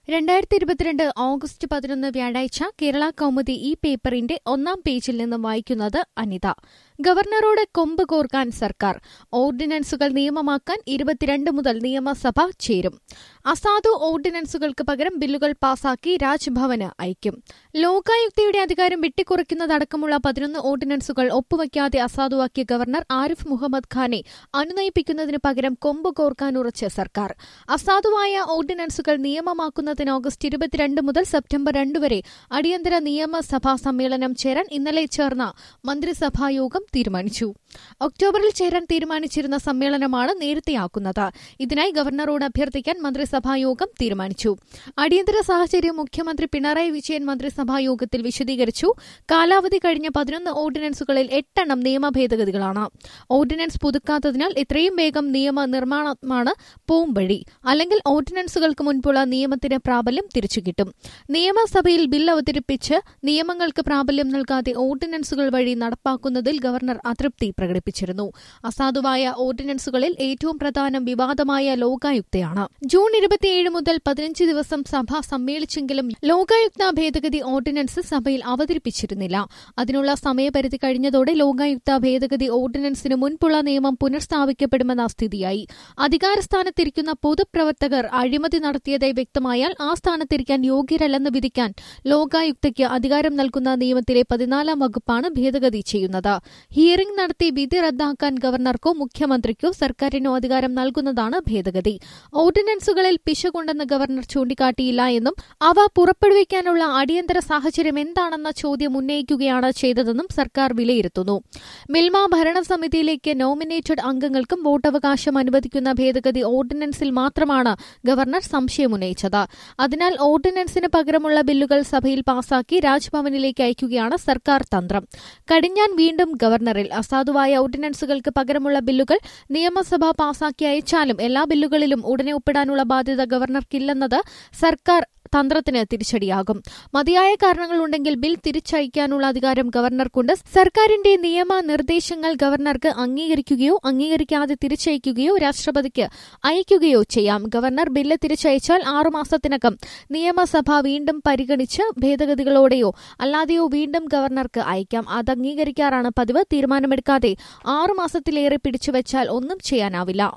രണ്ടായിരത്തി ഇരുപത്തിരണ്ട് ഓഗസ്റ്റ് പതിനൊന്ന് വ്യാഴാഴ്ച കേരള കൗമുദി ഈ പേപ്പറിന്റെ ഒന്നാം പേജിൽ നിന്നും വായിക്കുന്നത് അനിത ഗവർണറോട് കൊമ്പ് കോർക്കാൻ സർക്കാർ ഓർഡിനൻസുകൾ നിയമമാക്കാൻ ഇരുപത്തിരണ്ട് മുതൽ നിയമസഭ ചേരും അസാധു ഓർഡിനൻസുകൾക്ക് പകരം ബില്ലുകൾ പാസാക്കി രാജ്ഭവന് അയക്കും ലോകായുക്തയുടെ അധികാരം വെട്ടിക്കുറയ്ക്കുന്നതടക്കമുള്ള പതിനൊന്ന് ഓർഡിനൻസുകൾ ഒപ്പുവയ്ക്കാതെ അസാധുവാക്കിയ ഗവർണർ ആരിഫ് മുഹമ്മദ് ഖാനെ അനുനയിപ്പിക്കുന്നതിന് പകരം കൊമ്പ് കോർക്കാൻ ഉറച്ച് സർക്കാർ അസാധുവായ ഓർഡിനൻസുകൾ നിയമമാക്കുന്നതിന് ഓഗസ്റ്റ് ഇരുപത്തിരണ്ട് മുതൽ സെപ്റ്റംബർ രണ്ട് വരെ അടിയന്തര നിയമസഭാ സമ്മേളനം ചേരാൻ ഇന്നലെ ചേർന്ന മന്ത്രിസഭാ യോഗം തീരുമാനിച്ചു ഒക്ടോബറിൽ ചേരാൻ തീരുമാനിച്ചിരുന്ന സമ്മേളനമാണ് നേരത്തെയാക്കുന്നത് ഇതിനായി ഗവർണറോട് അഭ്യർത്ഥിക്കാൻ മന്ത്രിസഭാ യോഗം തീരുമാനിച്ചു അടിയന്തര സാഹചര്യം മുഖ്യമന്ത്രി പിണറായി വിജയൻ മന്ത്രിസഭാ യോഗത്തിൽ വിശദീകരിച്ചു കാലാവധി കഴിഞ്ഞ പതിനൊന്ന് ഓർഡിനൻസുകളിൽ എട്ടെണ്ണം നിയമ ഭേദഗതികളാണ് ഓർഡിനൻസ് പുതുക്കാത്തതിനാൽ ഇത്രയും വേഗം നിയമ നിർമ്മാണമാണ് പോംവഴി അല്ലെങ്കിൽ ഓർഡിനൻസുകൾക്ക് മുൻപുള്ള നിയമത്തിന് പ്രാബല്യം തിരിച്ചുകിട്ടും നിയമസഭയിൽ ബിൽ അവതരിപ്പിച്ച് നിയമങ്ങൾക്ക് പ്രാബല്യം നൽകാതെ ഓർഡിനൻസുകൾ വഴി നടപ്പാക്കുന്നതിൽ ഗവർണർ അതൃപ്തി പ്രകടിപ്പിച്ചിരുന്നു അസാധുവായ ഓർഡിനൻസുകളിൽ ഏറ്റവും പ്രധാനം വിവാദമായ ലോകായുക്തയാണ് ജൂൺ ഇരുപത്തിയേഴ് മുതൽ പതിനഞ്ച് ദിവസം സഭ സമ്മേളിച്ചെങ്കിലും ലോകായുക്ത ഭേദഗതി ഓർഡിനൻസ് സഭയിൽ അവതരിപ്പിച്ചിരുന്നില്ല അതിനുള്ള സമയപരിധി കഴിഞ്ഞതോടെ ലോകായുക്ത ഭേദഗതി ഓർഡിനൻസിന് മുൻപുള്ള നിയമം പുനഃസ്ഥാപിക്കപ്പെടുമെന്ന സ്ഥിതിയായി അധികാരസ്ഥാനത്തിരിക്കുന്ന പൊതുപ്രവർത്തകർ അഴിമതി നടത്തിയതായി വ്യക്തമായാൽ ആ സ്ഥാനത്തിരിക്കാൻ യോഗ്യരല്ലെന്ന് വിധിക്കാൻ ലോകായുക്തയ്ക്ക് അധികാരം നൽകുന്ന നിയമത്തിലെ പതിനാലാം വകുപ്പാണ് ഭേദഗതി ചെയ്യുന്നത് ഹിയറിംഗ് നടത്തി വിധി റദ്ദാക്കാൻ ഗവർണർക്കോ മുഖ്യമന്ത്രിക്കോ സർക്കാരിനോ അധികാരം നൽകുന്നതാണ് ഭേദഗതി ഓർഡിനൻസുകളിൽ പിശകുണ്ടെന്ന് ഗവർണർ ചൂണ്ടിക്കാട്ടിയില്ല എന്നും അവ പുറപ്പെടുവിക്കാനുള്ള അടിയന്തര സാഹചര്യം എന്താണെന്ന ചോദ്യം ഉന്നയിക്കുകയാണ് ചെയ്തതെന്നും സർക്കാർ വിലയിരുത്തുന്നു മിൽമ ഭരണസമിതിയിലേക്ക് നോമിനേറ്റഡ് അംഗങ്ങൾക്കും വോട്ടവകാശം അനുവദിക്കുന്ന ഭേദഗതി ഓർഡിനൻസിൽ മാത്രമാണ് ഗവർണർ സംശയമുന്നയിച്ചത് അതിനാൽ ഓർഡിനൻസിന് പകരമുള്ള ബില്ലുകൾ സഭയിൽ പാസാക്കി രാജ്ഭവനിലേക്ക് അയക്കുകയാണ് സർക്കാർ തന്ത്രം കടിഞ്ഞാൻ വീണ്ടും ഗവർണറിൽ അസാധുവായ ഓർഡിനൻസുകൾക്ക് പകരമുള്ള ബില്ലുകൾ നിയമസഭ പാസാക്കി അയച്ചാലും എല്ലാ ബില്ലുകളിലും ഉടനെ ഒപ്പിടാനുള്ള ബാധ്യത ഗവർണർക്കില്ലെന്നത് സർക്കാർ തന്ത്രത്തിന് തിരിച്ചടിയാകും മതിയായ കാരണങ്ങളുണ്ടെങ്കിൽ ബിൽ തിരിച്ചയക്കാനുള്ള അധികാരം ഗവർണർക്കുണ്ട് സർക്കാരിന്റെ നിയമ നിർദ്ദേശങ്ങൾ ഗവർണർക്ക് അംഗീകരിക്കുകയോ അംഗീകരിക്കാതെ തിരിച്ചയക്കുകയോ രാഷ്ട്രപതിക്ക് അയക്കുകയോ ചെയ്യാം ഗവർണർ ബില്ല് തിരിച്ചയച്ചാൽ ആറുമാസത്തിനകം നിയമസഭ വീണ്ടും പരിഗണിച്ച് ഭേദഗതികളോടെയോ അല്ലാതെയോ വീണ്ടും ഗവർണർക്ക് അയക്കാം അത് അംഗീകരിക്കാറാണ് പതിവ് തീരുമാനമെടുക്കാതെ ആറുമാസത്തിലേറെ പിടിച്ചുവച്ചാൽ ഒന്നും ചെയ്യാനാവില്ല